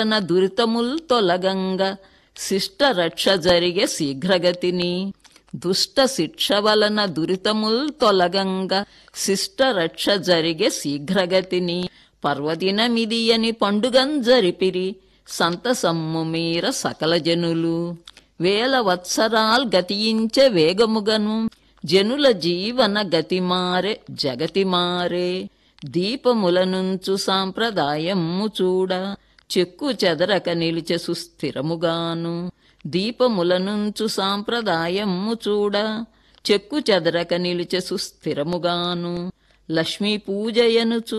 వలన దురితముల్ తొలగంగ శిష్ట రక్ష జరిగే శీఘ్రగతిని దుష్ట శిక్ష వలన దురితముల్ తొలగంగ శిష్ట రక్ష జరిగే శీఘ్రగతిని పర్వదినమిది అని పండుగం జరిపిరి సంతసమ్ము మీర సకల జనులు వేల వత్సరాల్ గతించే వేగముగను జనుల జీవన గతిమారే జగతిమారే దీపముల నుంచు సాంప్రదాయము చూడ చెక్కు చెదరక నిలిచె సుస్థిరముగాను దీపముల నుంచు సాంప్రదాయము చూడ చెక్కు చెదరక నిలిచె సుస్థిరముగాను లక్ష్మీ పూజయనుచు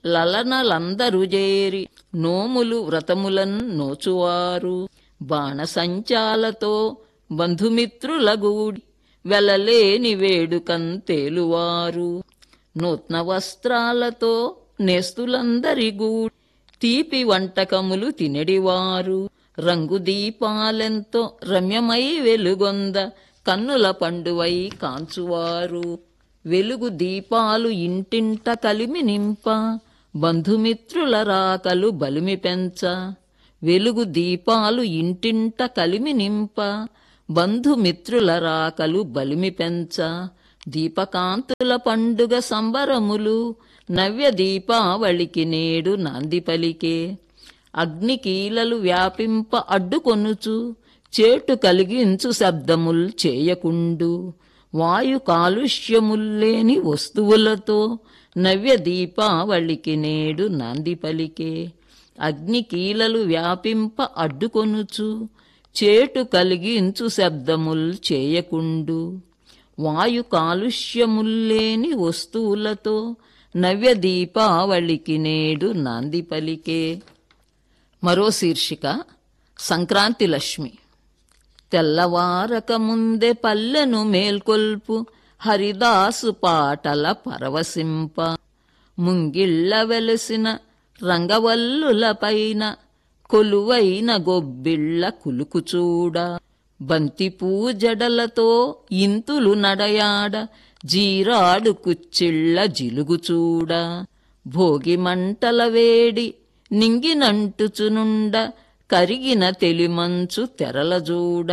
లలనలందరు చేరి నోములు వ్రతములన్ నోచువారు బాణసంచాలతో బంధుమిత్రులగూడి వెలలేని వేడుకన్ తేలువారు నూత్న వస్త్రాలతో నేస్తులందరి గూడి తీపి వంటకములు తినడివారు రంగు దీపాలెంతో రమ్యమై వెలుగొంద కన్నుల పండువై కాంచువారు వెలుగు దీపాలు ఇంటింట కలిమి నింప బంధుమిత్రుల రాకలు బలిమి పెంచ వెలుగు దీపాలు ఇంటింట కలిమి నింప బంధుమిత్రుల రాకలు బలిమి పెంచ దీపకాంతుల పండుగ సంబరములు నవ్య దీపావళికి నేడు నాంది పలికే అగ్నికీలలు వ్యాపింప అడ్డుకొనుచు చేటు కలిగించు శబ్దముల్ చేయకుండు వాయు కాలుష్యముల్లేని వస్తువులతో నవ్య దీపావళికి నేడు నాంది పలికే అగ్నికీలలు వ్యాపింప అడ్డుకొనుచు చేటు కలిగించు శబ్దముల్ చేయకుండు వాయు కాలుష్యముల్లేని వస్తువులతో నవ్య దీపావళికి నేడు నాంది పలికే మరో శీర్షిక సంక్రాంతి లక్ష్మి తెల్లవారక ముందే పల్లెను మేల్కొల్పు హరిదాసు పాటల పరవశింప ముంగిళ్ళ వెలసిన రంగవల్లులపైన కొలువైన గొబ్బిళ్ళ కులుకుచూడ బంతి పూజడలతో ఇంతులు నడయాడ జీరాడు కుచ్చిళ్ళ జిలుగుచూడ భోగి మంటల వేడి నింగినంటుచునుండ కరిగిన తెలిమంచు తెరలజూడ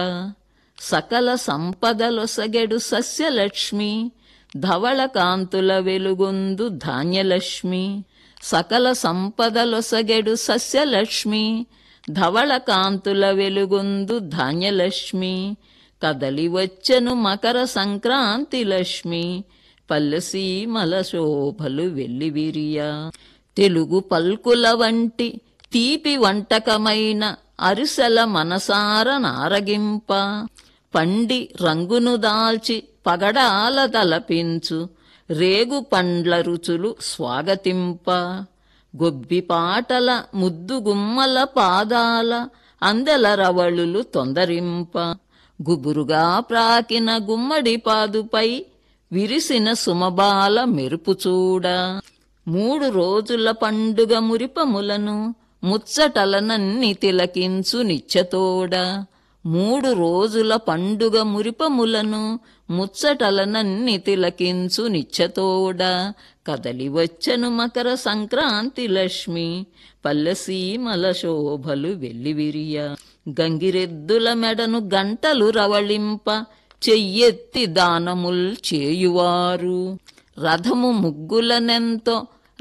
సకల సంపదలొసగెడు సస్యలక్ష్మి ధవళ కాంతుల వెలుగొందు ధాన్యలక్ష్మి సకల సంపదలొసగెడు సస్యలక్ష్మి ధవళ కాంతుల వెలుగొందు ధాన్యలక్ష్మి కదలి వచ్చెను మకర సంక్రాంతి లక్ష్మి పల్లెసీమల శోభలు వెల్లివిరియ తెలుగు పల్కుల వంటి తీపి వంటకమైన అరిసెల మనసార నారగింప పండి రంగును దాల్చి పగడాల తలపించు రేగు పండ్ల రుచులు స్వాగతింప గొబ్బి పాటల ముద్దు గుమ్మల పాదాల అందెల రవళులు తొందరింప గుబురుగా ప్రాకిన గుమ్మడి పాదుపై విరిసిన సుమబాల మెరుపు చూడ మూడు రోజుల పండుగ మురిపములను ముచ్చటలనన్ని తిలకించు నిచ్చతోడ మూడు రోజుల పండుగ మురిపములను ముచ్చటలనన్ని తిలకించు నిచ్చతోడ కదలి వచ్చెను మకర సంక్రాంతి లక్ష్మి పల్లెసీమల శోభలు వెల్లివిరియ గంగిరెద్దుల మెడను గంటలు రవళింప చెయ్యెత్తి దానముల్ చేయువారు రథము ముగ్గులనెంతో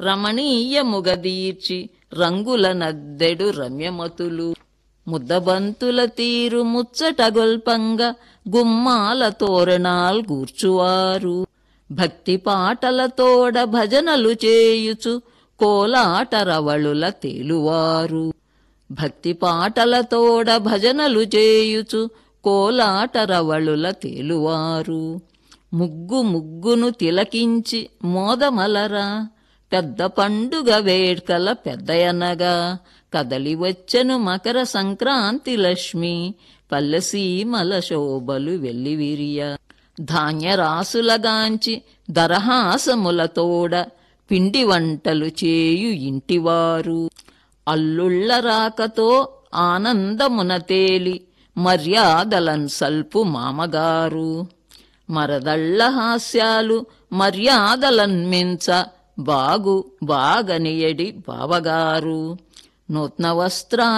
రమణీయముగదీర్చి రంగుల నద్దెడు రమ్యమతులు ముద్దబంతుల తీరు ముచ్చటగొల్పంగా గుమ్మాల తోరణాల్ గూర్చువారు భక్తి పాటలతోడ భజనలు చేయుచు కోలాట రవళుల తేలువారు భక్తి పాటలతోడ భజనలు చేయుచు కోలాట రవళుల తేలువారు ముగ్గు ముగ్గును తిలకించి మోదమలరా పెద్ద పండుగ వేడ్కల పెద్దయనగా కదలి వచ్చెను మకర సంక్రాంతి లక్ష్మి పల్లెసీమల శోభలు వెల్లివిరియ ధాన్యరాసులగాంచి దరహాసములతోడ పిండి వంటలు చేయు ఇంటివారు అల్లుళ్ళ రాకతో ఆనందమున తేలి మర్యాదలన్ సల్పు మామగారు మరదళ్ళ హాస్యాలు మర్యాదలన్ మించ బాగు బాగనియడి బావగారు నూత్న వస్త్రా